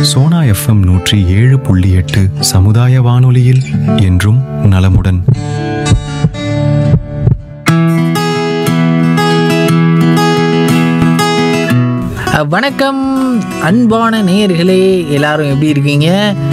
Sona FM நூற்றி ஏழு புள்ளி எட்டு சமுதாய வானொலியில் என்றும் நலமுடன் அஹ், வணக்கம் அன்பான நேயர்களே எல்லாரும் எப்படி இருக்கீங்க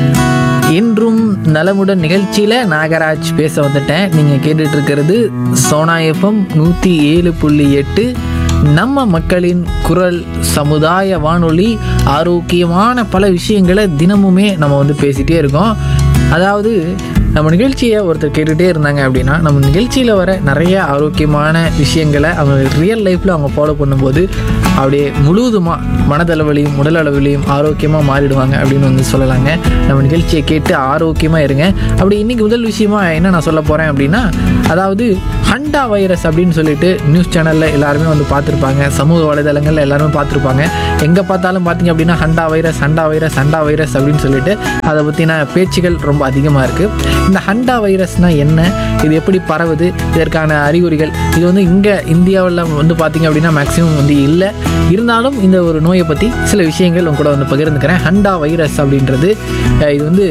இன்றும் நலமுடன் நிகழ்ச்சியில் நாகராஜ் பேச வந்துட்டேன் நீங்கள் கேட்டுட்டு இருக்கிறது சோனா எஃப்எம் நூற்றி ஏழு புள்ளி எட்டு நம்ம மக்களின் குரல் சமுதாய வானொலி ஆரோக்கியமான பல விஷயங்களை தினமுமே நம்ம வந்து பேசிகிட்டே இருக்கோம் அதாவது நம்ம நிகழ்ச்சியை ஒருத்தர் கேட்டுகிட்டே இருந்தாங்க அப்படின்னா நம்ம நிகழ்ச்சியில் வர நிறைய ஆரோக்கியமான விஷயங்களை அவங்க ரியல் லைஃப்பில் அவங்க ஃபாலோ பண்ணும்போது அப்படியே முழுவதுமாக மனதளவிலையும் உடல் அளவிலையும் ஆரோக்கியமாக மாறிடுவாங்க அப்படின்னு வந்து சொல்லலாங்க நம்ம நிகழ்ச்சியை கேட்டு ஆரோக்கியமாக இருங்க அப்படி இன்றைக்கி முதல் விஷயமா என்ன நான் சொல்ல போகிறேன் அப்படின்னா அதாவது ஹண்டா வைரஸ் அப்படின்னு சொல்லிட்டு நியூஸ் சேனலில் எல்லாருமே வந்து பார்த்துருப்பாங்க சமூக வலைதளங்களில் எல்லாருமே பார்த்துருப்பாங்க எங்கே பார்த்தாலும் பார்த்தீங்க அப்படின்னா hantavirus hantavirus hantavirus அப்படின்னு சொல்லிட்டு அதை பற்றின பேச்சுகள் ரொம்ப அதிகமாக இருக்குது இந்த ஹண்டா வைரஸ்னால் என்ன இது எப்படி பரவுது இதற்கான அறிகுறிகள் இது வந்து இங்கே இந்தியாவில் வந்து பார்த்தீங்க அப்படின்னா மேக்ஸிமம் வந்து இல்லை இருந்தாலும் இந்த ஒரு நோயை பற்றி சில விஷயங்கள் உங்க கூட வந்து பகிர்ந்துக்கிறேன் ஹண்டா வைரஸ் அப்படின்றது அஹ், இது வந்து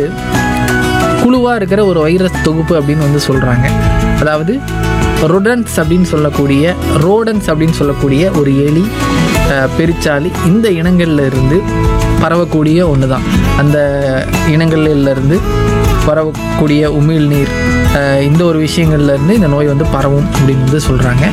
குழுவாக இருக்கிற ஒரு வைரஸ் தொகுப்பு அப்படின்னு வந்து சொல்கிறாங்க அதாவது ரொடன்ஸ் அப்படின்னு சொல்லக்கூடிய ரோடன்ஸ் அப்படின்னு சொல்லக்கூடிய ஒரு எலி அஹ், பெருச்சாளி இந்த இனங்கள்ல இருந்து பரவக்கூடிய ஒன்று தான் அந்த இனங்கள்ல இருந்து பரவக்கூடிய உமிழ்நீர் அஹ், இந்த ஒரு விஷயங்கள்ல இருந்து இந்த நோய் வந்து பரவும் அப்படின்னு வந்து சொல்கிறாங்க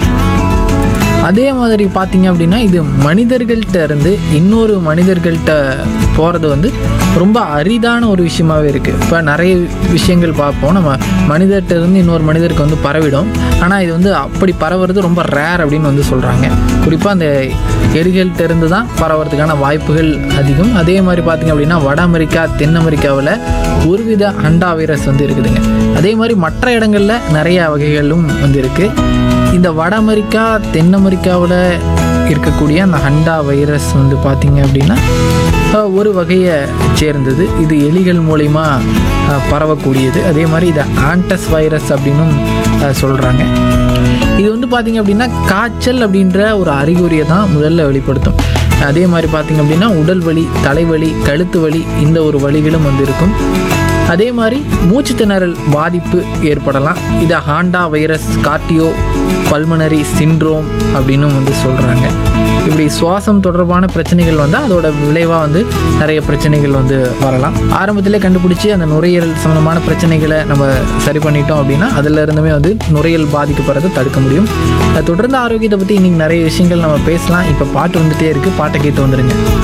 அதே மாதிரி பார்த்தீங்க அப்படின்னா இது மனிதர்கள்ட்ட இருந்து இன்னொரு மனிதர்கள்ட்ட போகிறது வந்து ரொம்ப அரிதான ஒரு விஷயமாவே இருக்குது இப்போ நிறைய விஷயங்கள் பார்ப்போம் நம்ம மனிதர்கிட்ட இருந்து இன்னொரு மனிதருக்கு வந்து பரவிடும் ஆனால் இது வந்து அப்படி பரவுறது ரொம்ப ரேர் அப்படின்னு வந்து சொல்கிறாங்க குறிப்பாக அந்த எலிகள்கிட்ட இருந்து தான் பரவறதுக்கான வாய்ப்புகள் அதிகம் அதே மாதிரி பார்த்தீங்க அப்படின்னா வட அமெரிக்கா தென் அமெரிக்காவில் ஒருவித அண்டா வைரஸ் வந்து இருக்குதுங்க அதே மாதிரி மற்ற இடங்களில் நிறைய வகைகளும் வந்து இருக்குது இந்த வட அமெரிக்கா தென் அமெரிக்காவில் இருக்கக்கூடிய அந்த ஹண்டா வைரஸ் வந்து பார்த்தீங்க அப்படின்னா அஹ், ஒரு வகையை சேர்ந்தது இது எலிகள் மூலிமா அஹ், பரவக்கூடியது அதே மாதிரி இதை ஆண்டஸ் வைரஸ் அப்படின்னும் சொல்கிறாங்க இது வந்து பார்த்தீங்க அப்படின்னா காய்ச்சல் அப்படின்ற ஒரு அறிகுறியை தான் முதல்ல வெளிப்படுத்தும் அதே மாதிரி பார்த்தீங்க அப்படின்னா உடல் வலி தலைவலி கழுத்து வலி இந்த ஒரு வலிகளும் வந்து இருக்கும் அதே மாதிரி மூச்சு திணறல் பாதிப்பு ஏற்படலாம் இதை hantavirus cardiopulmonary syndrome அப்படின்னு வந்து சொல்கிறாங்க இப்படி சுவாசம் தொடர்பான பிரச்சனைகள் வந்தால் அதோட விளைவாக வந்து நிறைய பிரச்சனைகள் வந்து வரலாம் ஆரம்பத்திலே கண்டுபிடிச்சி அந்த நுரையீரல் சம்மந்தமான பிரச்சனைகளை நம்ம சரி பண்ணிட்டோம் அப்படின்னா அதில் இருந்துமே வந்து நுரையீரல் பாதிக்கப்படுறதை தடுக்க முடியும் அது தொடர்ந்து ஆரோக்கியத்தை பற்றி இன்னைக்கு நிறைய விஷயங்கள் நம்ம பேசலாம் இப்போ பாட்டு வந்துட்டே இருக்குது பாட்டை கேட்டு வந்துடுங்க